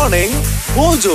Morning Mojo.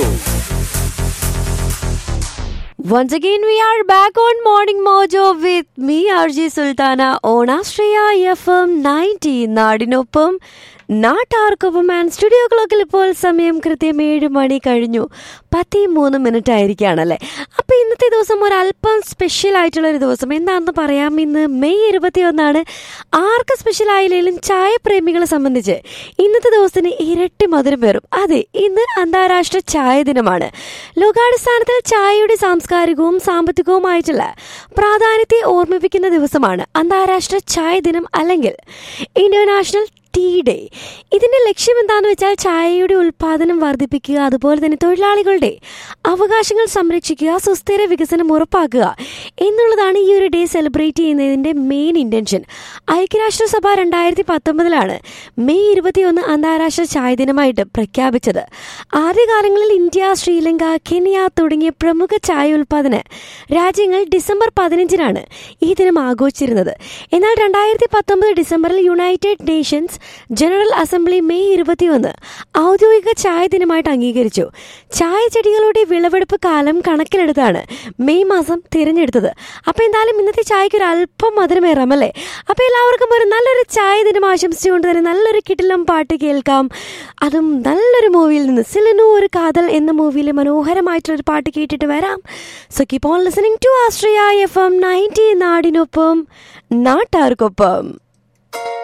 Once again, we are back on Morning Mojo with me, RJ Sultana, on Astraya FM 90 നാടിനൊപ്പം നാട്ടാർക്കൊപ്പം and studio ക്ലോക്കിൽ ഇപ്പോൾ സമയം കൃത്യം ഏഴ് മണി കഴിഞ്ഞു പത്തി മൂന്ന് മിനിറ്റ് ആയിരിക്കുകയാണല്ലേ അപ്പോൾ ഇന്നത്തെ ദിവസം ഒരല്പം സ്പെഷ്യൽ ആയിട്ടുള്ള ഒരു ദിവസം എന്താണെന്ന് പറയാം ഇന്ന് മെയ് ഇരുപത്തി ഒന്നാണ് ആർക്ക് സ്പെഷ്യൽ ആയില്ലെങ്കിലും ചായ പ്രേമികളെ സംബന്ധിച്ച് ഇന്നത്തെ ദിവസത്തിന് ഇരട്ടി മധുരം വരും അതെ ഇന്ന് അന്താരാഷ്ട്ര ചായ ദിനമാണ് ലോകാടിസ്ഥാനത്തിൽ ചായയുടെ സാംസ്കാരികവും സാമ്പത്തികവുമായിട്ടുള്ള പ്രാധാന്യത്തെ ഓർമ്മിപ്പിക്കുന്ന ദിവസമാണ് അന്താരാഷ്ട്ര ചായ ദിനം അല്ലെങ്കിൽ ഇന്റർനാഷണൽ ടീ ഡേ ഇതിന്റെ ലക്ഷ്യം എന്താണെന്ന് വെച്ചാൽ ചായയുടെ ഉൽപാദനം വർദ്ധിപ്പിക്കുക അതുപോലെ തന്നെ തൊഴിലാളികളുടെ അവകാശങ്ങൾ സംരക്ഷിക്കുക സുസ്ഥിര വികസനം ഉറപ്പാക്കുക എന്നുള്ളതാണ് ഈ ഒരു ഡേ സെലിബ്രേറ്റ് ചെയ്യുന്നതിന്റെ മെയിൻ ഇന്റൻഷൻ ഐക്യരാഷ്ട്രസഭ രണ്ടായിരത്തി പത്തൊമ്പതിലാണ് മെയ് ഇരുപത്തിയൊന്ന് അന്താരാഷ്ട്ര ചായ ദിനമായിട്ട് പ്രഖ്യാപിച്ചത് ആദ്യകാലങ്ങളിൽ ഇന്ത്യ ശ്രീലങ്ക കെനിയ തുടങ്ങിയ പ്രമുഖ ചായ ഉൽപാദന രാജ്യങ്ങൾ ഡിസംബർ പതിനഞ്ചിനാണ് ഈ ദിനം ആഘോഷിച്ചിരുന്നത് എന്നാൽ രണ്ടായിരത്തി പത്തൊമ്പത് ഡിസംബറിൽ United Nations General Assembly May ഇരുപത്തിയൊന്ന് ഔദ്യോഗിക ചായ ദിനമായിട്ട് അംഗീകരിച്ചു ചായ ചെടികളുടെ വിളവെടുപ്പ് കാലം കണക്കിലെടുത്താണ് മെയ് മാസം തിരഞ്ഞെടുത്തത് അപ്പോൾ എന്തായാലും ഇന്നത്തെ ചായക്ക് ഒരു അല്പം മധുരമേറാം അല്ലേ അപ്പോൾ എല്ലാവർക്കും ഒരു നല്ലൊരു ചായ ദിനം ആശംസിച്ചുകൊണ്ട് തന്നെ നല്ലൊരു കിടിലം പാട്ട് കേൾക്കാം അതും നല്ലൊരു മൂവിയിൽ നിന്ന് സിലിനു ഒരു കാതൽ എന്ന മൂവിയിലെ മനോഹരമായിട്ടുള്ളൊരു പാട്ട് കേട്ടിട്ട് വരാം so keep on listening to ആസ്ട്രിയ എഫ് എം നയൻറ്റി നാടിനൊപ്പം നാട്ടാർക്കൊപ്പം